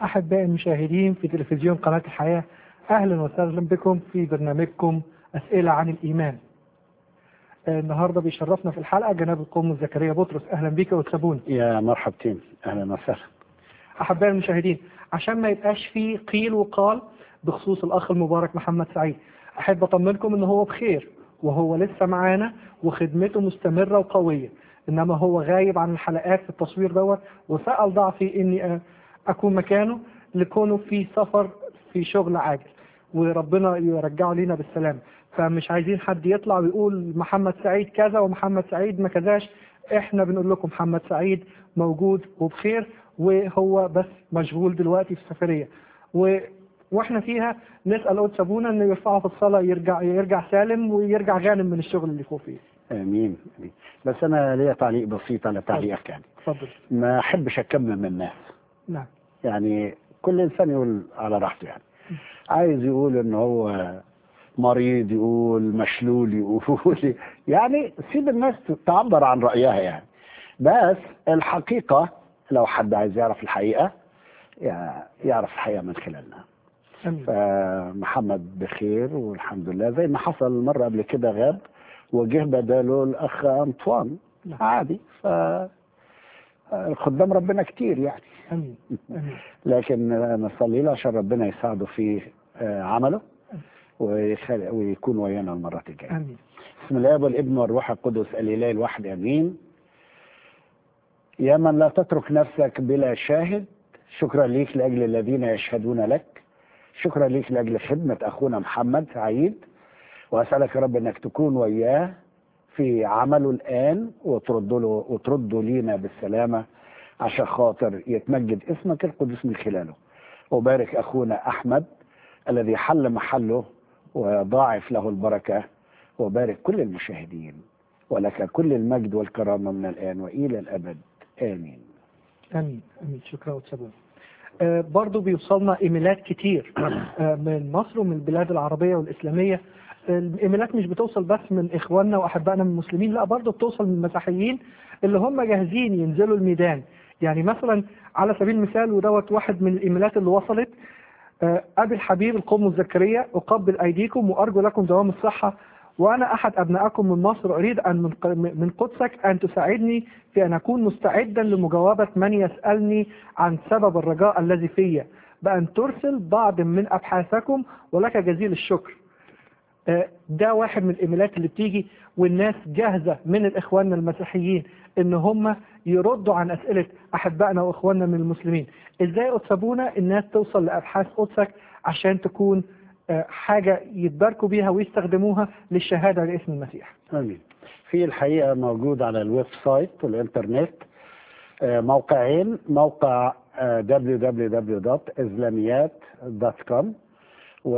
أحبائي المشاهدين في تلفزيون قناة الحياة أهلا وسهلا بكم في برنامجكم أسئلة عن الإيمان آه، النهاردة بيشرفنا في الحلقة جناب القوم زكريا بطرس أهلا بك وتسابون يا مرحبتين اهلا وسهلا أحبائي المشاهدين عشان ما يبقاش فيه قيل وقال بخصوص الأخ المبارك محمد سعيد أحب أطمنكم إن هو بخير وهو لسه معانا وخدمته مستمرة وقوية إنما هو غايب عن الحلقات في التصوير دوت وسأل ضعفي إني آه، أكون مكانه لكونه في سفر في شغل عاجل وربنا يرجعه لينا بالسلامة فمش عايزين حد يطلع ويقول محمد سعيد كذا ومحمد سعيد ما كذاش احنا بنقول لكم محمد سعيد موجود وبخير وهو بس مشغول دلوقتي في سفرية و... واحنا فيها نسأل قدس ابونا انه يرفعه في الصلاة يرجع يرجع سالم ويرجع غانم من الشغل اللي فوق فيه امين امين بس انا ليا تعليق بسيط على تعليقك يعني اتفضل ما احبش اكمم الناس نعم يعني كل انسان يقول على راحته يعني عايز يقول ان هو مريض يقول مشلول يقول يعني سيب الناس تعبر عن رايها يعني بس الحقيقه لو حد عايز يعرف الحقيقه يع- يعرف الحقيقه من خلالنا امين فمحمد بخير والحمد لله زي ما حصل مرة قبل كده غاب وجه بداله الأخ أنطوان نعم. عادي ف خدام ربنا كتير يعني امين امين لكن نصلي له عشان ربنا يساعده في آه، عمله ويخل- ويكون ويانا المرات الجايه. امين بسم الله والابن والروح القدس الاله الواحد امين. يا من لا تترك نفسك بلا شاهد شكرا ليك لاجل الذين يشهدون لك. شكرا ليك لاجل خدمه اخونا محمد سعيد واسالك يا رب انك تكون وياه في عمله الان وترد له وترده لينا بالسلامه عشان خاطر يتمجد اسمك القدس من خلاله. وبارك اخونا احمد الذي حل محله وضاعف له البركه وبارك كل المشاهدين ولك كل المجد والكرامه من الان والى الابد امين. امين امين شكرا وتسابون آه برضو بيوصلنا ايميلات كتير آه من مصر ومن البلاد العربية والإسلامية آه، الايميلات مش بتوصل بس من اخواننا واحبائنا من المسلمين لا برضو بتوصل من المسيحيين اللي هم جاهزين ينزلوا الميدان يعني مثلا على سبيل المثال ودوت واحد من الايميلات اللي وصلت آه، أبي الحبيب القوم الزكريا أقبل أيديكم وأرجو لكم دوام الصحة وأنا أحد أبنائكم من مصر أريد أن من ق- من قدسك أن تساعدني في أن أكون مستعدا لمجاوبة من يسألني عن سبب الرجاء الذي في بأن ترسل بعض من أبحاثكم ولك جزيل الشكر آه، ده واحد من الايميلات اللي بتيجي والناس جاهزه من الاخوان المسيحيين ان هم يردوا عن اسئله احبائنا واخواننا من المسلمين ازاي قدسابونا الناس توصل لابحاث قدسك عشان تكون آه، حاجه يتباركوا بيها ويستخدموها للشهاده لاسم المسيح امين. في الحقيقه موجود على الويب سايت والانترنت آه، موقعين موقع آه، www.islamiyat.com و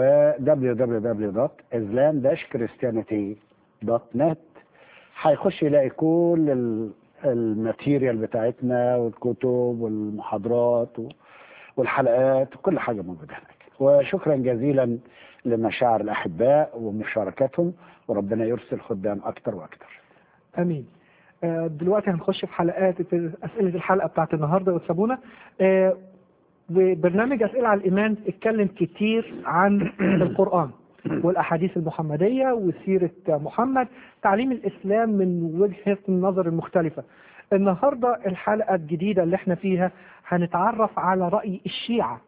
www.islam-christianity.net هيخش يلاقي كل ال- الماتيريال بتاعتنا والكتب والمحاضرات و- والحلقات وكل حاجه موجوده هناك وشكرا جزيلا لمشاعر الاحباء ومشاركتهم وربنا يرسل خدام اكتر واكتر امين آه، دلوقتي هنخش في حلقات في اسئله الحلقه بتاعت النهارده وتسابونا آه، وبرنامج اسئله على الايمان اتكلم كتير عن القران والاحاديث المحمديه وسيره محمد تعليم الاسلام من وجهه النظر المختلفه النهارده الحلقه الجديده اللي احنا فيها هنتعرف على راي الشيعه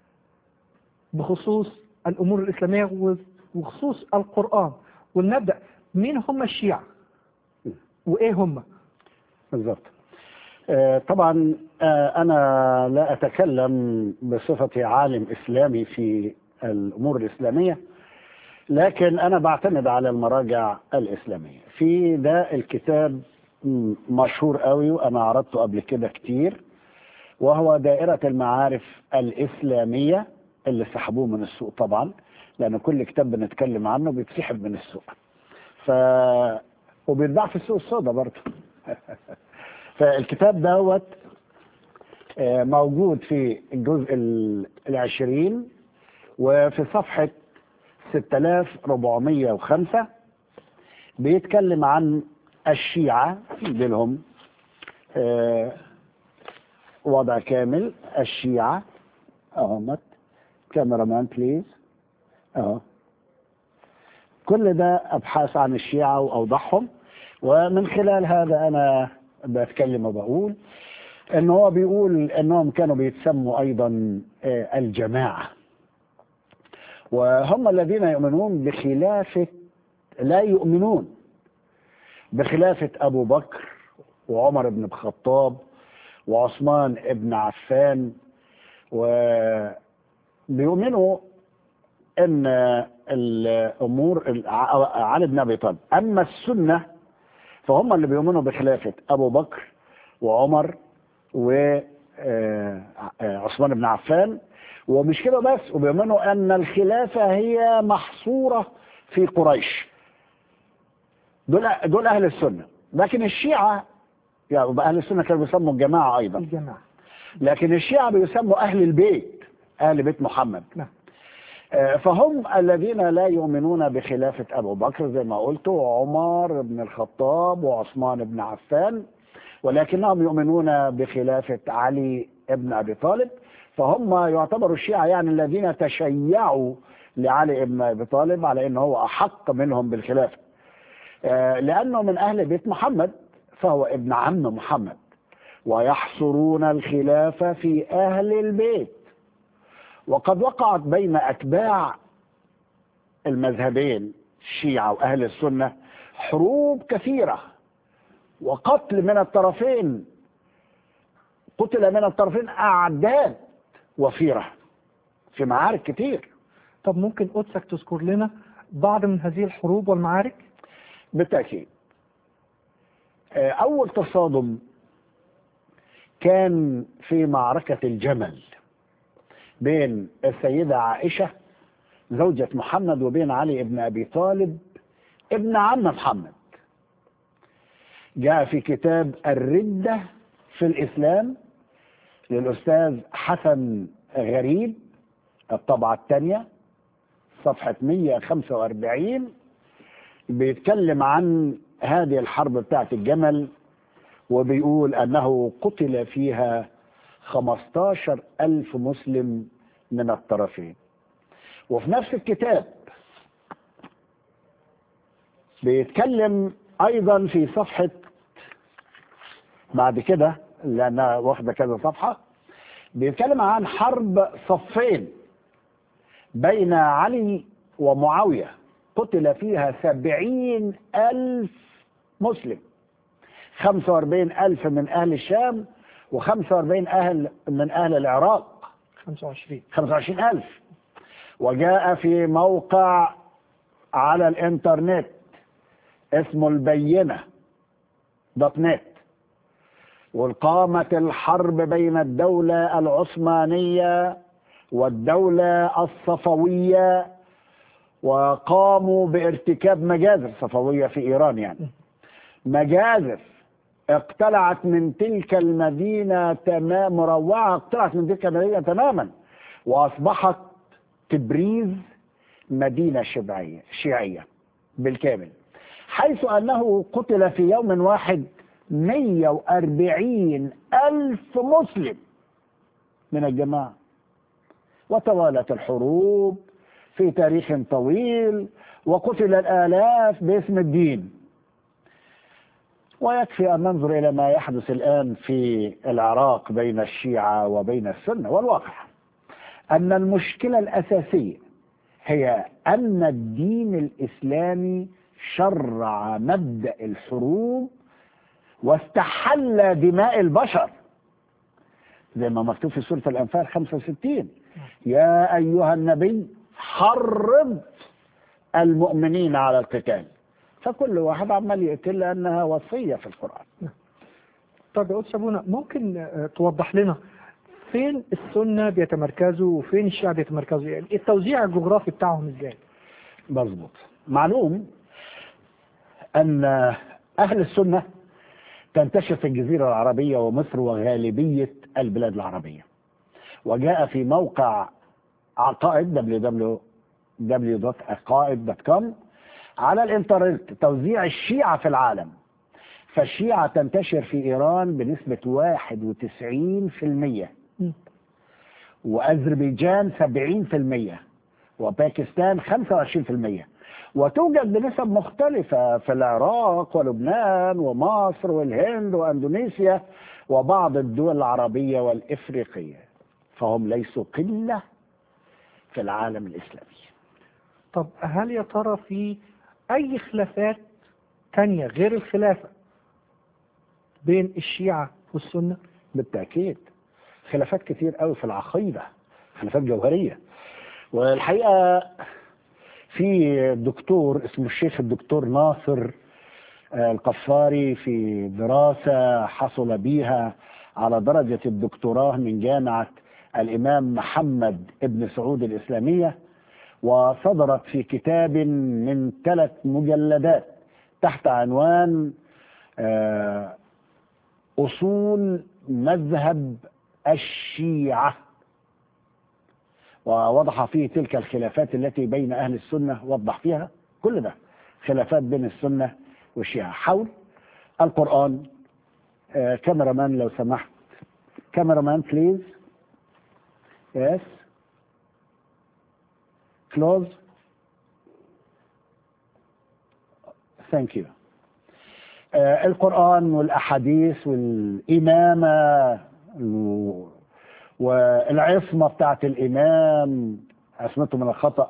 بخصوص الامور الاسلاميه وخصوص القران ولنبدا مين هم الشيعه وايه هم بالظبط آه، طبعا آه، انا لا اتكلم بصفتي عالم اسلامي في الامور الاسلاميه لكن انا بعتمد على المراجع الاسلاميه في ده الكتاب م- مشهور قوي وانا عرضته قبل كده كتير وهو دائره المعارف الاسلاميه اللي سحبوه من السوق طبعا لان كل كتاب بنتكلم عنه بيتسحب من السوق ف وبيتباع في السوق السوداء برضه فالكتاب دوت آه، موجود في الجزء ال- العشرين وفي صفحة 6405 بيتكلم عن الشيعة في لهم آه، وضع كامل الشيعة اهو مت كاميرا مان بليز اهو كل ده ابحاث عن الشيعة واوضاعهم ومن خلال هذا انا بتكلم وبقول ان هو بيقول انهم كانوا بيتسموا ايضا آه، الجماعة وهم الذين يؤمنون بخلافة لا يؤمنون بخلافة ابو بكر وعمر بن الخطاب وعثمان بن عفان وبيؤمنوا ان الامور الع- علي بن ابي طالب اما السنه فهم اللي بيؤمنوا بخلافه ابو بكر وعمر وعثمان بن عفان ومش كده بس وبيؤمنوا ان الخلافه هي محصوره في قريش دول دول اهل السنه لكن الشيعه يعني اهل السنه كانوا بيسموا الجماعه ايضا الجماعة لكن الشيعة بيسموا أهل البيت أهل بيت محمد نعم آه، فهم الذين لا يؤمنون بخلافة أبو بكر زي ما قلت وعمر بن الخطاب وعثمان بن عفان ولكنهم يؤمنون بخلافة علي بن أبي طالب فهم يعتبروا الشيعة يعني الذين تشيعوا لعلي بن أبي طالب على أنه هو أحق منهم بالخلافة آه، لأنه من أهل بيت محمد فهو ابن عم محمد ويحصرون الخلافة في أهل البيت وقد وقعت بين أتباع المذهبين الشيعة وأهل السنة حروب كثيرة وقتل من الطرفين قتل من الطرفين أعداد وفيرة في معارك كتير طب ممكن قدسك تذكر لنا بعض من هذه الحروب والمعارك بالتأكيد آه، أول تصادم كان في معركة الجمل بين السيدة عائشة زوجة محمد وبين علي بن أبي طالب ابن عم محمد جاء في كتاب الردة في الإسلام للأستاذ حسن غريب الطبعة الثانية صفحة 145 بيتكلم عن هذه الحرب بتاعت الجمل وبيقول أنه قتل فيها 15 ألف مسلم من الطرفين وفي نفس الكتاب بيتكلم أيضا في صفحة بعد كده لأنها واخدة كذا صفحة بيتكلم عن حرب صفين بين علي ومعاوية قتل فيها سبعين ألف مسلم خمسة وأربعين ألف من أهل الشام وخمسة وأربعين أهل من أهل العراق 25 خمسة وعشرين ألف وجاء في موقع على الإنترنت اسمه البينة دوت نت وقامت الحرب بين الدولة العثمانية والدولة الصفوية وقاموا بارتكاب مجازر صفوية في إيران يعني مجازر اقتلعت من تلك المدينة تمام مروعة اقتلعت من تلك المدينة تماما وأصبحت تبريز مدينة شيعية شيعية بالكامل حيث أنه قتل في يوم واحد 140 ألف مسلم من الجماعة وتوالت الحروب في تاريخ طويل وقتل الآلاف باسم الدين ويكفي أن ننظر إلى ما يحدث الآن في العراق بين الشيعة وبين السنة والواقع أن المشكلة الأساسية هي أن الدين الإسلامي شرع مبدأ الحروب واستحل دماء البشر زي ما مكتوب في سورة الأنفال 65 يا أيها النبي حرض المؤمنين على القتال فكل واحد عمال يقتل لأنها وصية في القرآن طب يا أستاذ أبونا ممكن آه، توضح لنا فين السنة بيتمركزوا وفين الشيعة بيتمركزوا يعني التوزيع الجغرافي بتاعهم ازاي مظبوط معلوم أن أهل السنة تنتشر في الجزيرة العربية ومصر وغالبية البلاد العربية وجاء في موقع عقائد www.عقائد.com على الانترنت توزيع الشيعة في العالم فالشيعة تنتشر في إيران بنسبة 91% مم. وأذربيجان 70% وباكستان 25% وتوجد بنسب مختلفة في العراق ولبنان ومصر والهند وأندونيسيا وبعض الدول العربية والإفريقية فهم ليسوا قلة في العالم الإسلامي طب هل يا ترى في أي خلافات تانية غير الخلافة بين الشيعة والسنة؟ بالتأكيد خلافات كتير قوي في العقيدة خلافات جوهرية والحقيقة في دكتور اسمه الشيخ الدكتور ناصر آه، القفاري في دراسة حصل بها على درجة الدكتوراه من جامعة الإمام محمد ابن سعود الإسلامية وصدرت في كتاب من ثلاث مجلدات تحت عنوان آه، أصول مذهب الشيعة ووضح فيه تلك الخلافات التي بين أهل السنة وضح فيها كل ده خلافات بين السنة والشيعة حول القرآن آه، كاميرامان لو سمحت كاميرامان بليز يس كلوز ثانك يو القرآن والأحاديث والإمامة و- والعصمة بتاعت الإمام عصمته من الخطأ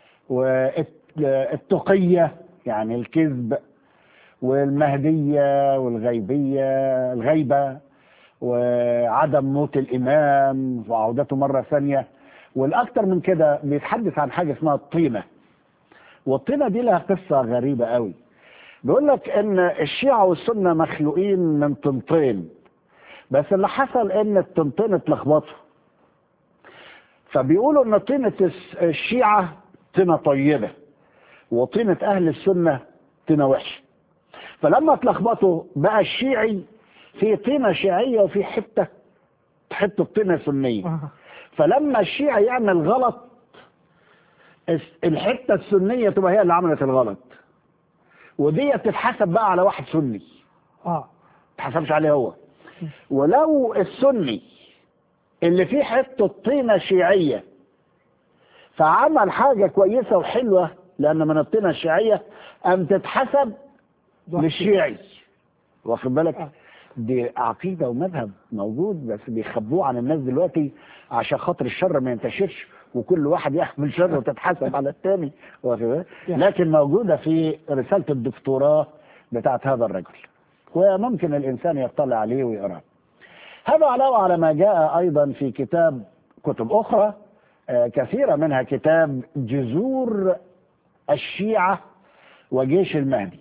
والتقية يعني الكذب والمهدية والغيبية الغيبة وعدم موت الإمام وعودته مرة ثانية والأكثر من كده بيتحدث عن حاجة اسمها الطينة والطينة دي لها قصة غريبة قوي بيقول لك ان الشيعة والسنة مخلوقين من طنطين بس اللي حصل ان الطنطين اتلخبطوا فبيقولوا ان طينة الس- الشيعة طينة طيبة وطينة اهل السنة طينة وحشة فلما اتلخبطوا بقى الشيعي في طينة شيعية وفي حتة حتة طينة سنية آه. فلما الشيعي يعمل غلط الس- الحتة السنية تبقى هي اللي عملت الغلط ودي تتحسب بقى على واحد سني اه ما تحسبش عليه هو ولو السني اللي فيه حته طينه شيعيه فعمل حاجه كويسه وحلوه لان من الطينه الشيعيه ام تتحسب للشيعي واخد بالك آه. دي عقيده ومذهب موجود بس بيخبوه عن الناس دلوقتي عشان خاطر الشر ما ينتشرش وكل واحد يحمل شر وتتحسب على الثاني واخد بالك؟ يعني. لكن موجوده في رساله الدكتوراه بتاعت هذا الرجل وممكن الانسان يطلع عليه ويقراه هذا علاوه على ما جاء ايضا في كتاب كتب اخرى آه، كثيره منها كتاب جذور الشيعه وجيش المهدي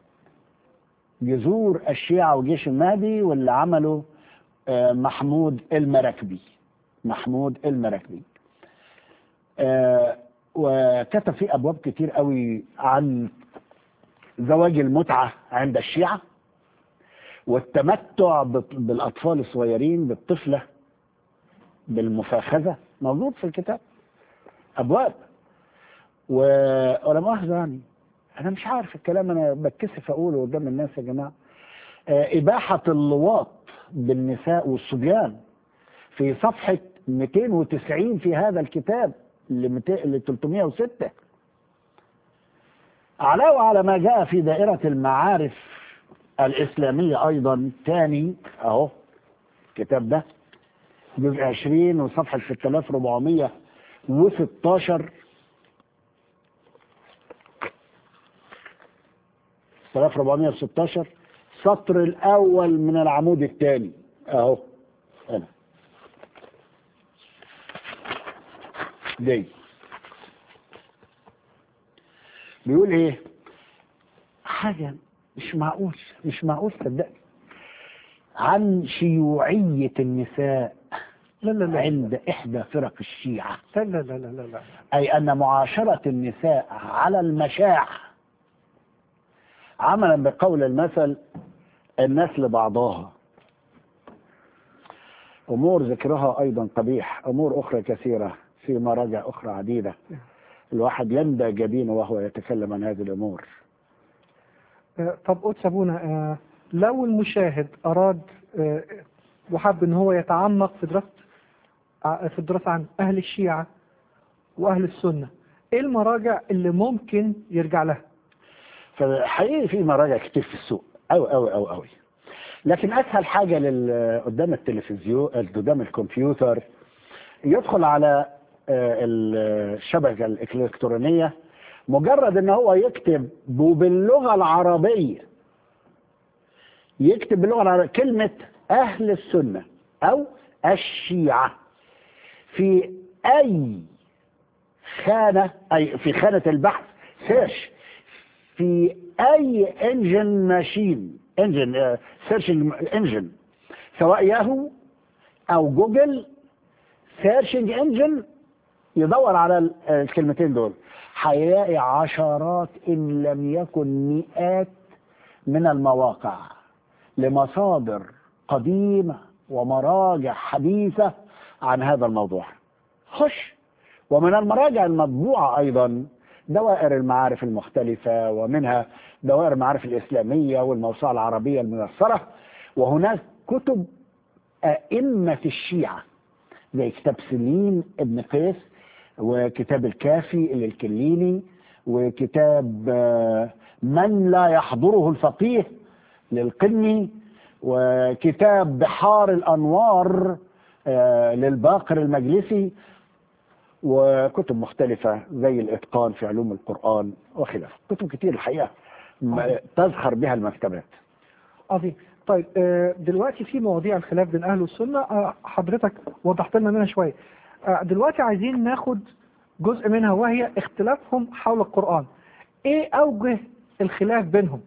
جذور الشيعة وجيش المهدي واللي عمله آه، محمود المراكبي محمود المراكبي آه، وكتب فيه أبواب كتير قوي عن زواج المتعة عند الشيعة والتمتع بط- بالأطفال الصغيرين بالطفلة بالمفاخذة موجود في الكتاب أبواب و- ولا مؤاخذة يعني أنا مش عارف الكلام أنا بتكسف أقوله قدام الناس يا جماعة آه، إباحة اللواط بالنساء والصبيان في صفحة 290 في هذا الكتاب ل 200 ل 306 علاوة على ما جاء في دائرة المعارف الإسلامية أيضا تاني أهو الكتاب ده جزء 20 وصفحة 6416 6416 سطر الأول من العمود الثاني أهو هنا دي بيقول إيه حاجة مش معقول مش معقول صدقني عن شيوعية النساء لا لا لا عند إحدى فرق الشيعة لا لا لا لا لا لا أي أن معاشرة النساء على المشاع عملا بقول المثل الناس لبعضها أمور ذكرها أيضا قبيح أمور أخرى كثيرة في مراجع أخرى عديدة الواحد يندى جبينه وهو يتكلم عن هذه الأمور آه، طب قدس أبونا آه، لو المشاهد أراد آه، وحب إن هو يتعمق في دراسة ع- في الدراسة عن أهل الشيعة وأهل السنة إيه المراجع اللي ممكن يرجع لها؟ فحقيقي في مراجع كتير في السوق أوي أوي أوي أوي لكن أسهل حاجة لل قدام التلفزيون قدام الكمبيوتر يدخل على آه، الشبكة الإلكترونية مجرد إن هو يكتب باللغة العربية يكتب باللغة العربية كلمة أهل السنة أو الشيعة في أي خانة أي في خانة البحث سيرش في اي انجن ماشين انجن سيرشنج انجن سواء ياهو او جوجل سيرشنج انجن يدور على ال- الكلمتين دول هيلاقي عشرات ان لم يكن مئات من المواقع لمصادر قديمه ومراجع حديثه عن هذا الموضوع خش ومن المراجع المطبوعة أيضا دوائر المعارف المختلفة ومنها دوائر المعارف الإسلامية والموسوعة العربية الميسرة وهناك كتب أئمة الشيعة زي كتاب سليم ابن قيس وكتاب الكافي للكليني وكتاب آه، من لا يحضره الفقيه للقني وكتاب بحار الأنوار آه، للباقر المجلسي وكتب مختلفة زي الإتقان في علوم القرآن وخلافه كتب كتير الحقيقة م- تزخر بها المكتبات عظيم طيب آه، دلوقتي في مواضيع الخلاف بين أهل السنة آه، حضرتك وضحت لنا منها شوية آه، دلوقتي عايزين ناخد جزء منها وهي اختلافهم حول القرآن إيه أوجه الخلاف بينهم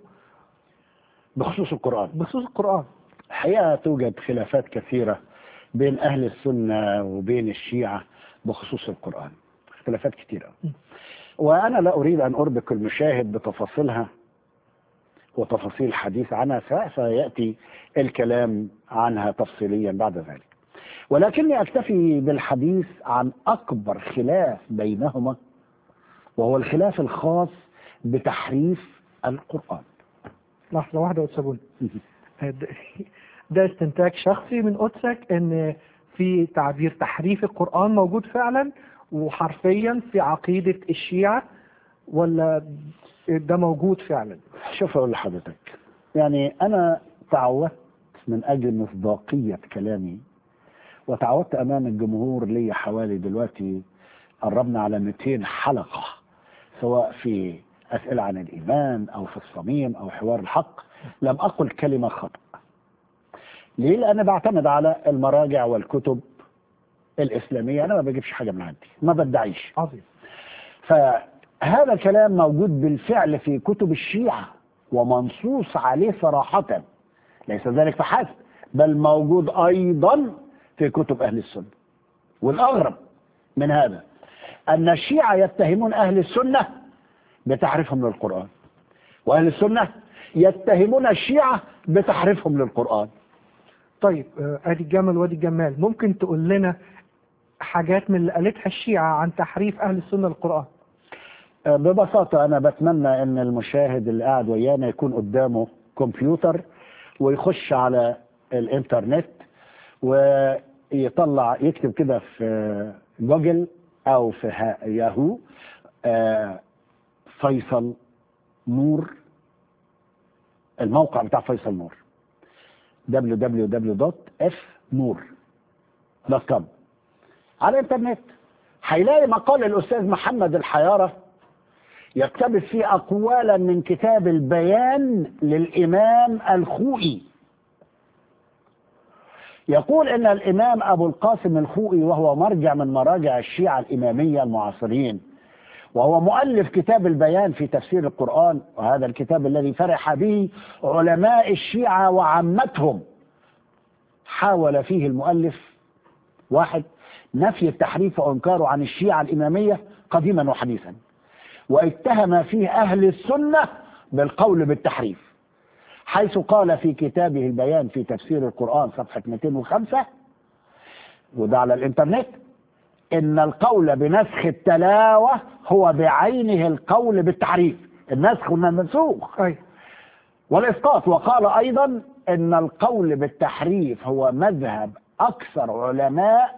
بخصوص القرآن بخصوص القرآن الحقيقة توجد خلافات كثيرة بين أهل السنة وبين الشيعة بخصوص القرآن اختلافات كثيرة م. وأنا لا أريد أن أربك المشاهد بتفاصيلها وتفاصيل الحديث عنها س- سيأتي الكلام عنها تفصيليا بعد ذلك ولكني أكتفي بالحديث عن أكبر خلاف بينهما وهو الخلاف الخاص بتحريف القرآن لحظة واحدة وتسابوني آه، ده- ده استنتاج شخصي من قدسك ان في تعبير تحريف القرآن موجود فعلا وحرفيا في عقيدة الشيعة ولا ده موجود فعلا شوف اقول لحضرتك يعني انا تعودت من اجل مصداقيه كلامي وتعودت امام الجمهور لي حوالي دلوقتي قربنا على 200 حلقه سواء في اسئله عن الايمان او في الصميم او حوار الحق لم اقل كلمه خطا ليه لان بعتمد على المراجع والكتب الاسلاميه انا ما بجيبش حاجه من عندي ما بدعيش عظيم فهذا الكلام موجود بالفعل في كتب الشيعة ومنصوص عليه صراحة ليس ذلك فحسب بل موجود أيضا في كتب أهل السنة والأغرب من هذا أن الشيعة يتهمون أهل السنة بتحريفهم للقرآن وأهل السنة يتهمون الشيعة بتحريفهم للقرآن طيب آه، ادي الجمل وادي الجمال ممكن تقول لنا حاجات من اللي قالتها الشيعة عن تحريف اهل السنة للقرآن ببساطة أنا بتمنى أن المشاهد اللي قاعد ويانا يكون قدامه كمبيوتر ويخش على الإنترنت ويطلع يكتب كده في جوجل أو في ها- ياهو آه، فيصل نور الموقع بتاع فيصل نور www.fnur.com على الإنترنت هيلاقي مقال الأستاذ محمد الحيارة يقتبس فيه أقوالا من كتاب البيان للإمام الخوئي يقول إن الإمام أبو القاسم الخوئي وهو مرجع من مراجع الشيعة الإمامية المعاصرين وهو مؤلف كتاب البيان في تفسير القرآن وهذا الكتاب الذي فرح به علماء الشيعة وعامتهم حاول فيه المؤلف واحد نفي التحريف وإنكاره عن الشيعة الإمامية قديما وحديثا واتهم فيه أهل السنة بالقول بالتحريف حيث قال في كتابه البيان في تفسير القرآن صفحة 205 وده على الإنترنت إن القول بنسخ التلاوة هو بعينه القول بالتحريف النسخ والمنسوخ ايوه والإسقاط وقال أيضا إن القول بالتحريف هو مذهب أكثر علماء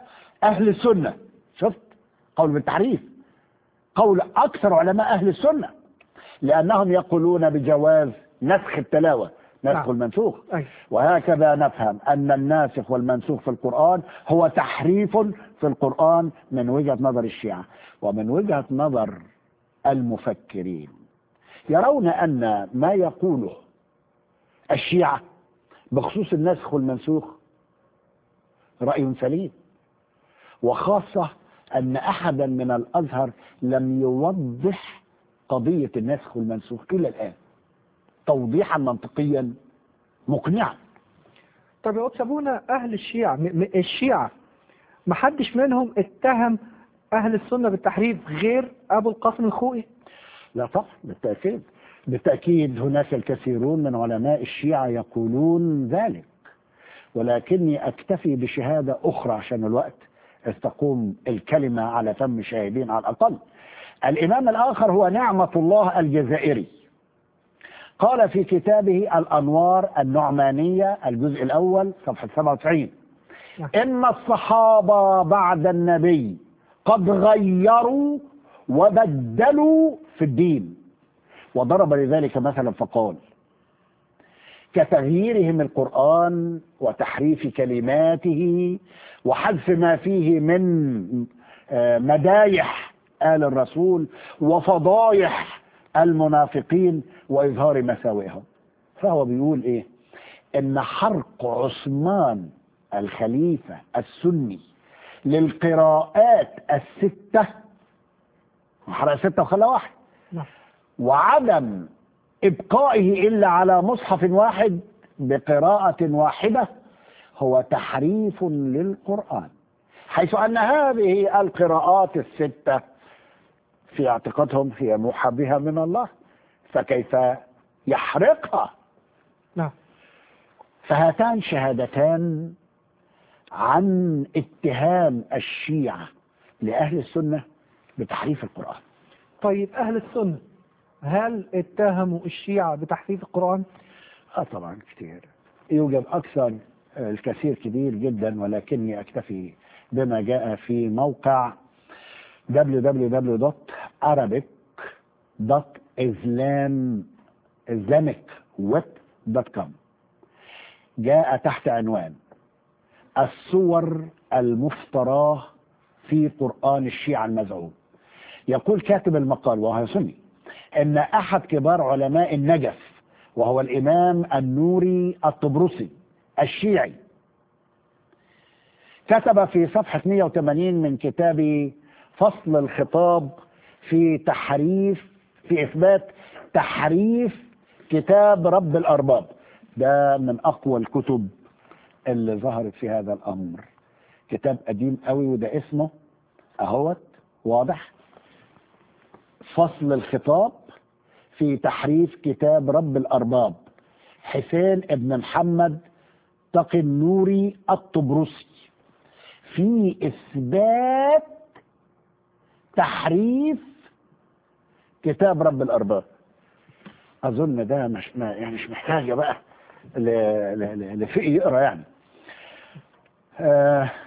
أهل السنة شفت قول بالتحريف قول أكثر علماء أهل السنة لأنهم يقولون بجواز نسخ التلاوة نسخ نعم. المنسوخ أي. وهكذا نفهم أن الناسخ والمنسوخ في القرآن هو تحريف في القرآن من وجهة نظر الشيعة ومن وجهة نظر المفكرين يرون أن ما يقوله الشيعة بخصوص النسخ والمنسوخ رأي سليم وخاصة أن أحدا من الأزهر لم يوضح قضية النسخ والمنسوخ إلى الآن توضيحا منطقيا مقنعا طب يا سابونا أهل الشيعة م- م- الشيعة ما حدش منهم اتهم أهل السنة بالتحريف غير أبو القاسم الخوئي لا طبعا بالتأكيد بالتأكيد هناك الكثيرون من علماء الشيعة يقولون ذلك ولكني أكتفي بشهادة أخرى عشان الوقت إذ تقوم الكلمة على فم شاهدين على الأقل الإمام الآخر هو نعمة الله الجزائري قال في كتابه الأنوار النعمانية الجزء الأول صفحة 97 نعم. إن الصحابة بعد النبي قد غيروا وبدلوا في الدين وضرب لذلك مثلا فقال كتغييرهم القرآن وتحريف كلماته وحذف ما فيه من آه، مدايح آل الرسول وفضايح المنافقين وإظهار مساوئهم فهو بيقول إيه إن حرق عثمان الخليفة السني للقراءات الستة حرق ستة وخلى واحد نعم. وعدم إبقائه إلا على مصحف واحد بقراءة واحدة هو تحريف للقرآن حيث أن هذه القراءات الستة في اعتقادهم هي موحى بها من الله فكيف يحرقها نعم فهاتان شهادتان عن اتهام الشيعة لأهل السنة بتحريف القرآن طيب أهل السنة هل اتهموا الشيعة بتحريف القرآن؟ اه طبعا كتير يوجد اكثر آه، الكثير كبير جدا ولكني اكتفي بما جاء في موقع www.arabic.islamicweb.com جاء تحت عنوان الصور المفتراه في قرآن الشيعة المزعوم يقول كاتب المقال وهو سني ان احد كبار علماء النجف وهو الامام النوري الطبرسي الشيعي كتب في صفحة 180 من كتاب فصل الخطاب في تحريف في اثبات تحريف كتاب رب الارباب ده من اقوى الكتب اللي ظهرت في هذا الامر كتاب قديم قوي وده اسمه اهوت واضح فصل الخطاب في تحريف كتاب رب الأرباب حسين ابن محمد تقي النوري الطبرسي في إثبات تحريف كتاب رب الأرباب أظن ده مش ما يعني مش محتاجة بقى ل- ل- ل- لفقه يقرا يعني آه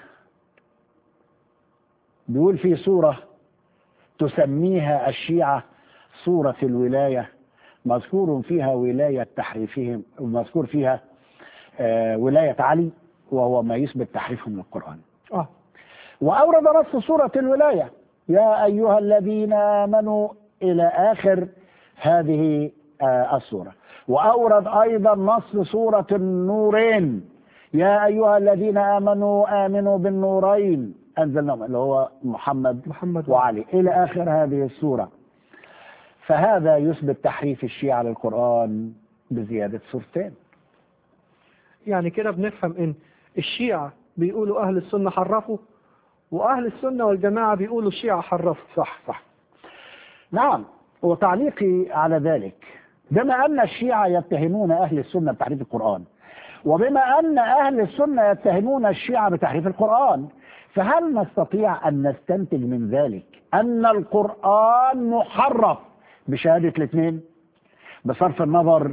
بيقول في سورة تسميها الشيعة سورة الولاية مذكور فيها ولاية تحريفهم ومذكور فيها آه ولاية علي وهو ما يثبت تحريفهم للقرآن اه وأورد نص سورة الولاية يا أيها الذين آمنوا إلى آخر هذه آه السورة وأورد أيضا نص سورة النورين يا أيها الذين آمنوا آمنوا بالنورين أنزلناهم اللي هو محمد محمد وعلي إلى آخر هذه السورة فهذا يثبت تحريف الشيعة للقرآن بزيادة سورتين يعني كده بنفهم ان الشيعة بيقولوا اهل السنة حرفوا واهل السنة والجماعة بيقولوا الشيعة حرفوا صح صح نعم وتعليقي على ذلك بما أن الشيعة يتهمون أهل السنة بتحريف القرآن وبما أن أهل السنة يتهمون الشيعة بتحريف القرآن فهل نستطيع أن نستنتج من ذلك أن القرآن محرف بشهادة الاثنين بصرف النظر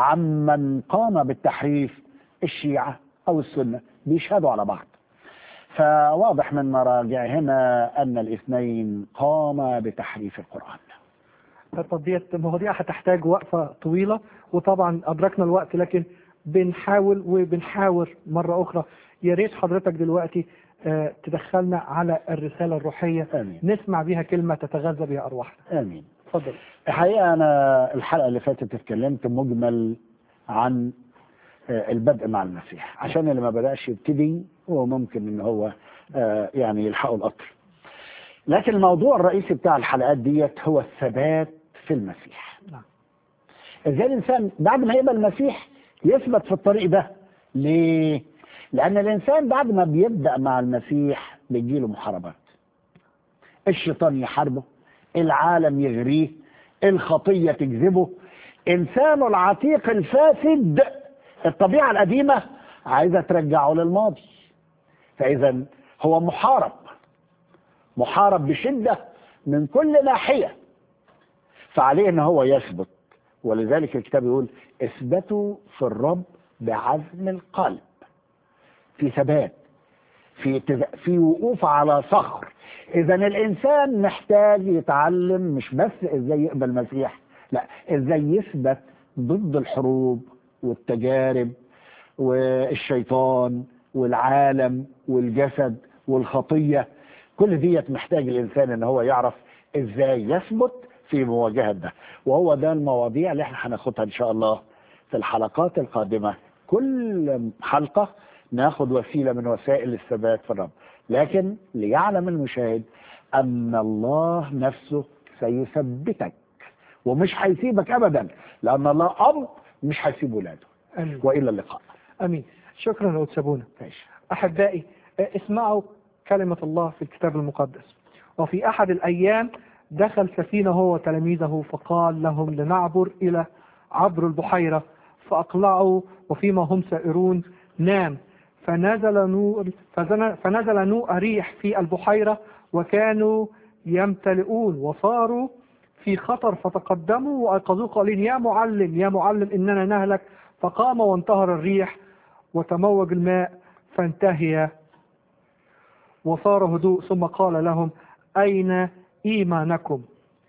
عمن قام بالتحريف الشيعة أو السنة بيشهدوا على بعض فواضح من مراجعهما أن الاثنين قاما بتحريف القرآن طب ديت مواضيع هتحتاج وقفة طويلة وطبعا أدركنا الوقت لكن بنحاول وبنحاور مرة أخرى يا ريت حضرتك دلوقتي آه، تدخلنا على الرسالة الروحية آمين نسمع بيها كلمة تتغذى بها أرواحنا آمين اتفضل الحقيقة أنا الحلقة اللي فاتت اتكلمت مجمل عن آه، البدء مع المسيح عشان اللي ما بدأش يبتدي هو ممكن ان هو آه، يعني يلحقه القطر لكن الموضوع الرئيسي بتاع الحلقات ديت هو الثبات في المسيح نعم. ازاي الانسان بعد ما يقبل المسيح يثبت في الطريق ده ليه لان الانسان بعد ما بيبدا مع المسيح بيجيله محاربات الشيطان يحاربه العالم يغريه الخطيه تجذبه انسانه العتيق الفاسد الطبيعه القديمه عايزه ترجعه للماضي فاذا هو محارب محارب بشده من كل ناحيه فعليه ان هو يثبت ولذلك الكتاب يقول اثبتوا في الرب بعزم القلب في ثبات في تز- في وقوف على صخر اذا الانسان محتاج يتعلم مش بس ازاي يقبل المسيح لا ازاي يثبت ضد الحروب والتجارب والشيطان والعالم والجسد والخطيه كل ديت محتاج الانسان ان هو يعرف ازاي يثبت في مواجهه ده وهو ده المواضيع اللي احنا هناخدها ان شاء الله في الحلقات القادمه كل حلقه ناخد وسيله من وسائل الثبات في الرب لكن ليعلم المشاهد ان الله نفسه سيثبتك ومش هيسيبك ابدا لان الله اب مش هيسيب ولاده امين والى اللقاء امين شكرا يا أستاذ سابونا ماشي احبائي آه، اسمعوا كلمة الله في الكتاب المقدس وفي احد الايام دخل سفينة هو وتلاميذه فقال لهم لنعبر الى عبر البحيرة فاقلعوا وفيما هم سائرون نام فنزل نور فزن- فنزل نوء ريح في البحيرة وكانوا يمتلئون وصاروا في خطر فتقدموا وايقظوه قائلين يا معلم يا معلم اننا نهلك فقام وانتهر الريح وتموج الماء فانتهي وصار هدوء ثم قال لهم أين إيمانكم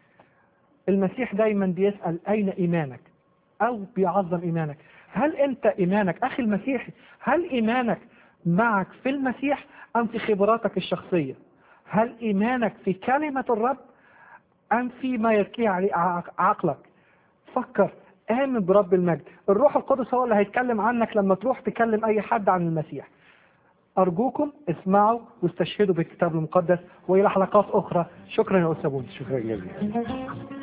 المسيح دايما بيسأل أين إيمانك أو بيعظم إيمانك هل أنت إيمانك أخي المسيحي هل إيمانك معك في المسيح أم في خبراتك الشخصية هل إيمانك في كلمة الرب أم في ما يركيه عليه عق- عقلك فكر آمن برب المجد الروح القدس هو اللي هيتكلم عنك لما تروح تكلم أي حد عن المسيح أرجوكم اسمعوا واستشهدوا بالكتاب المقدس وإلى حلقات أخرى شكرا يا أستاذ بونس شكرا جزيلا